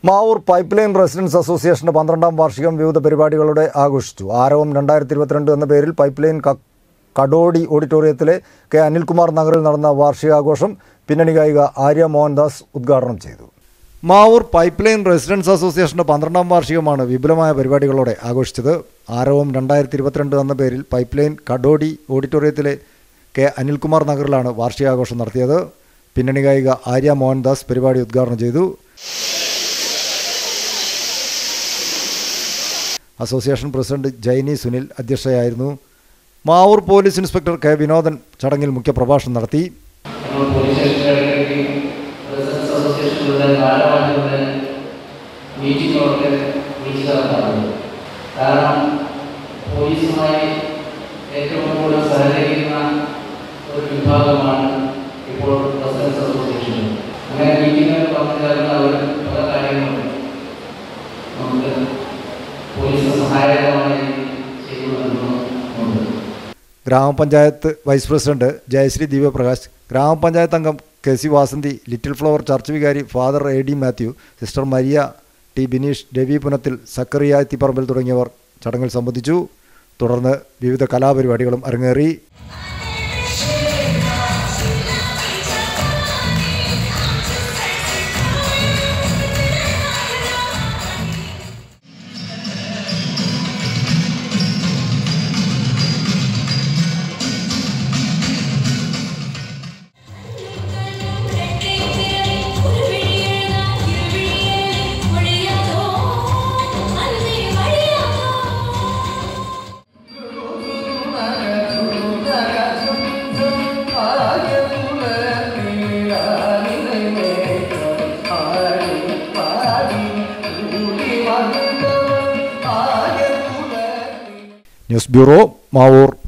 Mavoor pipe line residence അസോസിയേഷന്റെ പന്ത്രണ്ടാം വാർഷികം വിവിധ പരിപാടികളുടെ ആഘോഷിച്ചു ആരവം രണ്ടായിരത്തി ഇരുപത്തിരണ്ട് എന്ന പേരിൽ പൈപ്പ് ലൈൻ ക- കടോടി ഓഡിറ്റോറിയത്തിലെ കെ അനിൽകുമാർ നഗറിൽ നടന്ന വാർഷികാഘോഷം പിന്നണി ഗായിക ആര്യ മോഹൻദാസ് ഉദ്ഘാടനം ചെയ്തു മാവൂർ പൈപ്പ് ലൈൻ റെസിഡൻസ് അസോസിയേഷന്റെ പന്ത്രണ്ടാം വാർഷികമാണ് വിപുലമായ പരിപാടികളോടെ ആഘോഷിച്ചത് ആരവം രണ്ടായിരത്തി ഇരുപത്തിരണ്ട് എന്ന പേരിൽ പൈപ്പ് ലൈൻ കടോടി ഓഡിറ്റോറിയത്തിലെ കെ അനിൽകുമാർ നഗറിലാണ് വാർഷികാഘോഷം നടത്തിയത് പിന്നണി ഗായിക ആര്യ മോഹൻദാസ് പരിപാടി ഉദ്ഘാടനം ചെയ്തു അസോസിയേഷൻ പ്രസിഡന്റ് ജൈനി സുനിൽ അധ്യക്ഷയായിരുന്നു Mavoor police inspector K Vinodan ചടങ്ങിൽ മുഖ്യപ്രഭാഷണം നടത്തി നമ്മൾ പോലീസ് സ്റ്റേഷനിലേക്ക് റെസിഡൻസ് അസോസിയേഷനിലൂടെ ഭാരവാഹികളുടെ മീറ്റിങ്ങുകളൊക്കെ വിളിച്ചു നടത്താറുണ്ട് കാരണം പോലീസുമായി ഏറ്റവും കൂടുതൽ സഹകരിക്കുന്ന ഒരു വിഭാഗമാണ് ഇപ്പോൾ റെസിഡൻസ് അസോസിയേഷൻ അങ്ങനെ മീറ്റിങ്ങുകൾ വന്നു ചേർന്ന് അവർ പല കാര്യങ്ങളും നമുക്ക് പോലീസിന് സഹായകരമായ രീതിയിൽ ചെയ്തു നൽകുന്നുണ്ട് ഗ്രാമപഞ്ചായത്ത് വൈസ് പ്രസിഡന്റ് ജയശ്രീ ദിവ്യപ്രകാശ് ഗ്രാമപഞ്ചായത്ത് അംഗം K C Vasanthi little flower church വികാരി father A D Mathew sister Maria T Bineesh Ravi Punathil Zakariya Thipparambil തുടങ്ങിയവർ ചടങ്ങിൽ സംബന്ധിച്ചു തുടർന്ന് വിവിധ കലാപരിപാടികളും അരങ്ങേറി ന്യൂസ് ബ്യൂറോ മാവൂർ